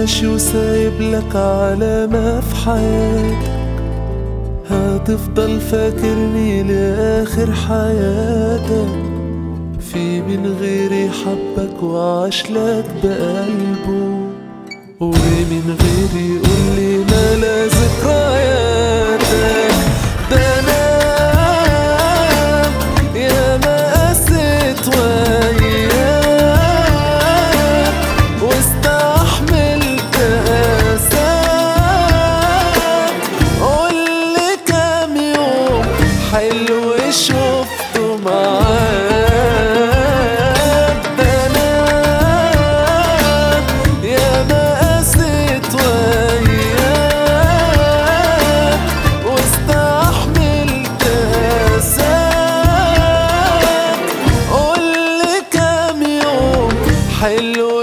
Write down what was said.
ماشي وسايب لك علامة في حياتك هتفضل فاكرني لآخر حياتك في من غيري حبك وعاش لك بقلبه ومن غيري يقولي ملا ذكرياتك ده انا يا ما قست وياك واستحملت قاساك قولي كام يوم حلو شفته معاك ده انا يا ما قست وياك واستحملت قاساك قولي كام يوم حلو